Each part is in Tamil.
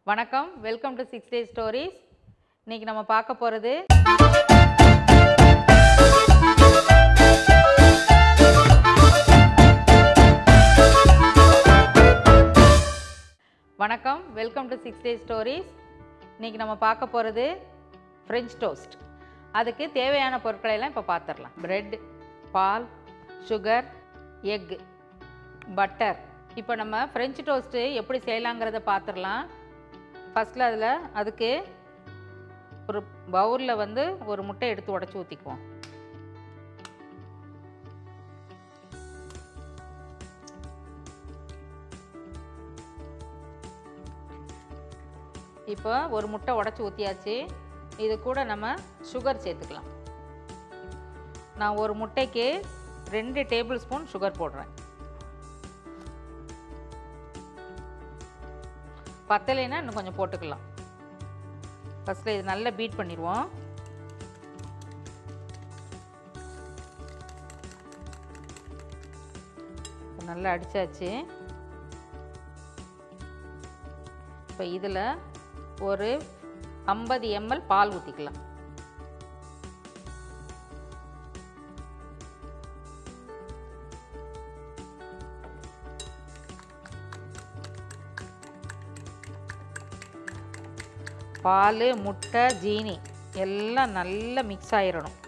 வணக்கம் welcome to six day stories இன்னைக்கு நம்ம பார்க்க போகிறது வணக்கம் welcome to six day stories இன்னைக்கு நம்ம பார்க்க போகிறது ஃப்ரெஞ்ச் டோஸ்ட் அதுக்கு தேவையான பொருட்களை எல்லாம் இப்போ பார்த்துடலாம் பிரெட் பால் சுகர் எக் பட்டர் இப்போ நம்ம ஃப்ரெஞ்ச் டோஸ்ட்டு எப்படி செய்யலாங்கிறத பார்த்துடலாம் ஃபஸ்ட்டில் அதில் அதுக்கு ஒரு பவுலில் வந்து ஒரு முட்டை எடுத்து உடச்சி ஊற்றிக்குவோம் இப்போ ஒரு முட்டை உடச்சி ஊற்றியாச்சு இது கூட நம்ம சுகர் சேர்த்துக்கலாம் நான் ஒரு முட்டைக்கு ரெண்டு டேபிள் ஸ்பூன் சுகர் போடுறேன் பத்தலைன்னா இன்னும் கொஞ்சம் போட்டுக்கலாம் ஃபஸ்ட்டில் இது நல்லா பீட் பண்ணிடுவோம் நல்லா அடித்தாச்சு இப்போ இதில் ஒரு ஐம்பது எம்எல் பால் ஊற்றிக்கலாம் பால் முட்டை ஜீனி எல்லாம் நல்லா மிக்ஸ் ஆயிடணும்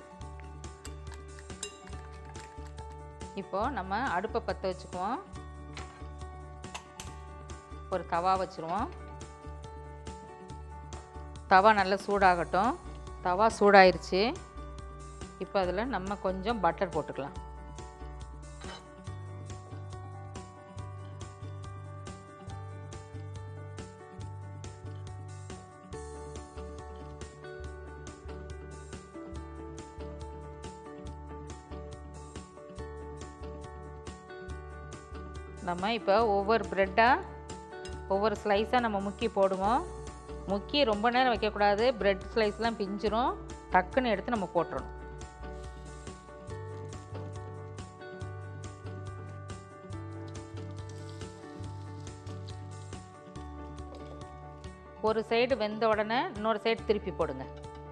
இப்போ நம்ம அடுப்பை பற்ற வச்சுக்குவோம் ஒரு தவா வச்சுருவோம் தவா நல்லா சூடாகட்டும் தவா சூடாயிருச்சு இப்போ அதில் நம்ம கொஞ்சம் பட்டர் போட்டுக்கலாம் நம்ம இப்போ ஒவ்வொரு ப்ரெட்டாக ஒவ்வொரு ஸ்லைஸாக நம்ம முக்கி போடுவோம் முக்கி ரொம்ப நேரம் வைக்கக்கூடாது பிரெட் ஸ்லைஸ்லாம் பிஞ்சிரும் டக்குன்னு எடுத்து நம்ம போட்டுறணும் ஒரு சைடு வெந்த உடனே இன்னொரு சைடு திருப்பி போடுங்க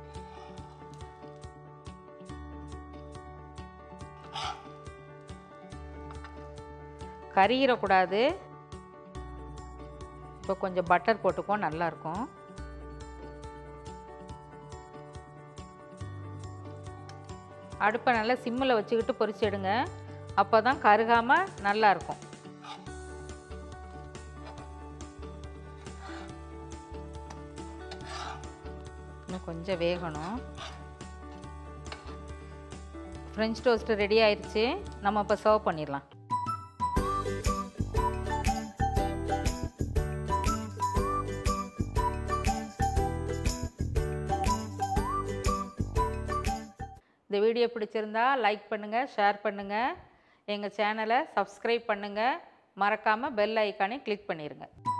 கறியிடக்கூடாது இப்போ கொஞ்சம் பட்டர் போட்டுக்குவோம் நல்லாயிருக்கும் அடுப்பை நல்லா சிம்மில் வச்சுக்கிட்டு பொரிச்சு எடுங்க அப்போ தான் கருகாமல் நல்லாயிருக்கும் இன்னும் கொஞ்சம் வேகணும் ஃப்ரெஞ்ச் டோஸ்ட் ரெடி ஆயிடுச்சு நம்ம இப்போ சர்வ் பண்ணிடலாம் இந்த வீடியோ பிடிச்சிருந்தா லைக் பண்ணுங்கள் ஷேர் பண்ணுங்கள் எங்கள் சேனலை சப்ஸ்கிரைப் பண்ணுங்கள் மறக்காமல் பெல் ஐக்கானை கிளிக் பண்ணிடுங்க